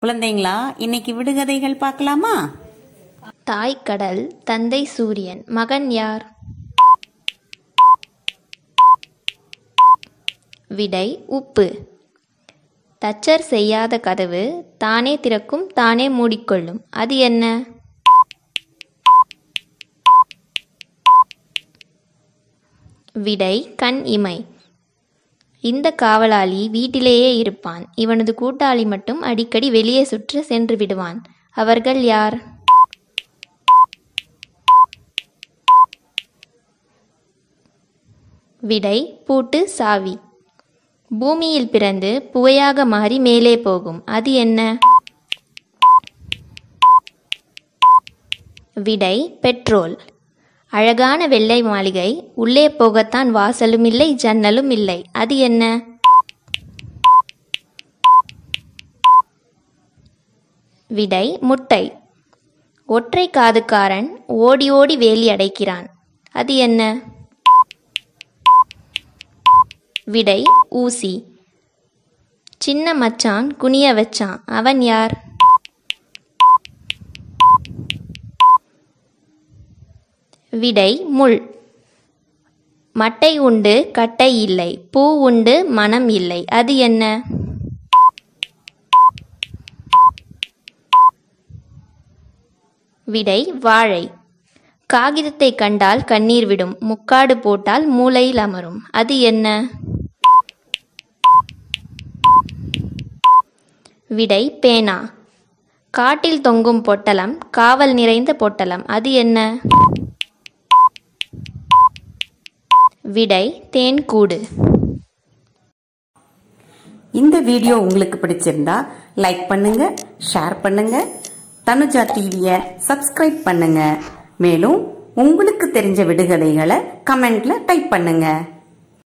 குழந்தைங்களா இன்னைக்கு விடுகதைகள் பார்க்கலாமா தாய் கடல் தந்தை சூரியன் மகன் யார் விடை உப்பு தச்சர் செய்யாத கதவு தானே திறக்கும் தானே மூடிக்கொள்ளும் அது என்ன விடை கண் இமை இந்த காவலாளி வீட்டிலேயே இருப்பான் இவனது கூட்டாளி மட்டும் அடிக்கடி வெளியே சுற்ற சென்று விடுவான் அவர்கள் யார் விடை பூட்டு சாவி பூமியில் பிறந்து புகையாக மாறி மேலே போகும் அது என்ன விடை பெட்ரோல் அழகான வெள்ளை மாளிகை உள்ளே போகத்தான் வாசலும் இல்லை ஜன்னலும் இல்லை அது என்ன விடை முட்டை ஒற்றை காதுக்காரன் ஓடி ஓடி வேலி அடைக்கிறான் அது என்ன விடை ஊசி சின்ன மச்சான் குனிய வச்சான் அவன் யார் விடை முள் மட்டை உண்டு கட்டை இல்லை பூ உண்டு மனம் இல்லை அது என்ன விடை வாழை காகிதத்தை கண்டால் கண்ணீர் விடும் முக்காடு போட்டால் மூளையில் அமரும் அது என்ன விடை பேனா காட்டில் தொங்கும் பொட்டலம் காவல் நிறைந்த பொட்டலம் அது என்ன விடை தேன்கூடு இந்த வீடியோ உங்களுக்கு பிடிச்சிருந்தா லைக் பண்ணுங்க ஷேர் பண்ணுங்க தனுஜா டிவியை சப்ஸ்கிரைப் பண்ணுங்க மேலும் உங்களுக்கு தெரிஞ்ச விடுகதைகளை கமெண்ட்ல டைப் பண்ணுங்க